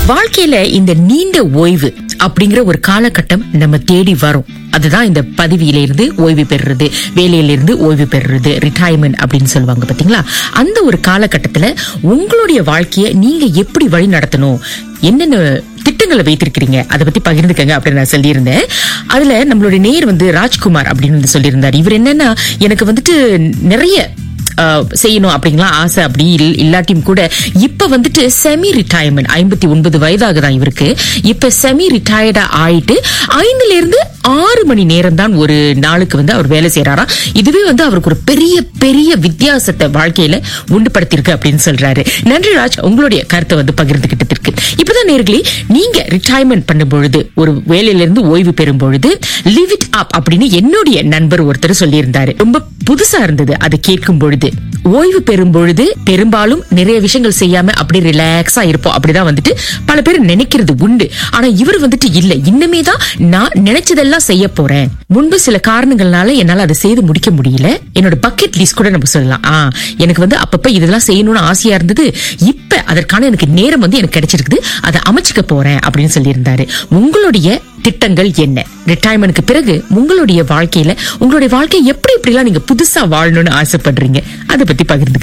வாழ்க்கையில இந்த நீண்ட ஓய்வு அப்படிங்கிற ஒரு காலகட்டம் நம்ம தேடி வரும் அதுதான் இந்த பதவியில இருந்து ஓய்வு பெறுறது வேலையில இருந்து ஓய்வு பெறுறது ரிட்டையர்மெண்ட் அப்படின்னு சொல்லுவாங்க பாத்தீங்களா அந்த ஒரு காலகட்டத்துல உங்களுடைய வாழ்க்கைய நீங்க எப்படி வழி நடத்தணும் என்னென்ன திட்டங்களை வைத்திருக்கிறீங்க அதை பத்தி பகிர்ந்துக்கங்க அப்படின்னு நான் சொல்லியிருந்தேன் அதுல நம்மளுடைய நேர் வந்து ராஜ்குமார் அப்படின்னு வந்து சொல்லியிருந்தார் இவர் என்னன்னா எனக்கு வந்துட்டு நிறைய ஆஹ் செய்யணும் அப்படிங்கலாம் ஆசை அப்படி இல்- இல்லாட்டியும் கூட இப்ப வந்துட்டு செமி ரிட்டையர்மெண்ட் ஐம்பத்தி ஒன்பது வயதாகுதான் இவருக்கு இப்ப செமி ரிட்டையர்டா ஆயிட்டு ஐந்துல இருந்து ஆறு மணி நேரம் தான் ஒரு நாளுக்கு வந்து அவர் வேலை செய்யறாராம் இதுவே வந்து அவருக்கு ஒரு பெரிய பெரிய வித்தியாசத்தை வாழ்க்கையில உண்டுபடுத்தியிருக்கு அப்படின்னு சொல்றாரு நன்றி ராஜ் உங்களுடைய கருத்தை வந்து பகிர்ந்துகிட்டதற்கு இப்பதான் நேர்களே நீங்க ரிட்டையர்மெண்ட் பண்ணும் பொழுது ஒரு வேலையில இருந்து ஓய்வு பெறும் பொழுது லிவ் இட் அப் அப்படின்னு என்னுடைய நண்பர் ஒருத்தர் சொல்லியிருந்தாரு ரொம்ப புதுசா இருந்தது அதை கேட்கும் பொழுது ஓய்வு பெறும் பொழுது பெரும்பாலும் நிறைய விஷயங்கள் செய்யாம அப்படி ரிலாக்ஸா இருப்போம் அப்படிதான் வந்துட்டு பல பேர் நினைக்கிறது உண்டு ஆனா இவர் வந்துட்டு இல்ல இன்னுமே தான் நான் நினைச்சதெல்லாம் செய்ய போறேன் முன்பு சில காரணங்கள்னால என்னால அதை செய்து முடிக்க முடியல என்னோட பக்கெட் லிஸ்ட் கூட நம்ம சொல்லலாம் ஆ எனக்கு வந்து அப்பப்ப இதெல்லாம் செய்யணும்னு ஆசையா இருந்தது இப்ப அதற்கான எனக்கு நேரம் வந்து எனக்கு கிடைச்சிருக்குது அதை அமைச்சுக்க போறேன் அப்படின்னு சொல்லியிருந்தாரு உங்களுடைய திட்டங்கள் என்ன ரிட்டையர்மெண்ட்க்கு பிறகு உங்களுடைய வாழ்க்கையில உங்களுடைய வாழ்க்கையை எப்படி எப்படிலாம் நீங்க புதுசா வாழணும்னு ஆசைப்படுறீங்க அதை பத்தி பகிர்ந்துக்க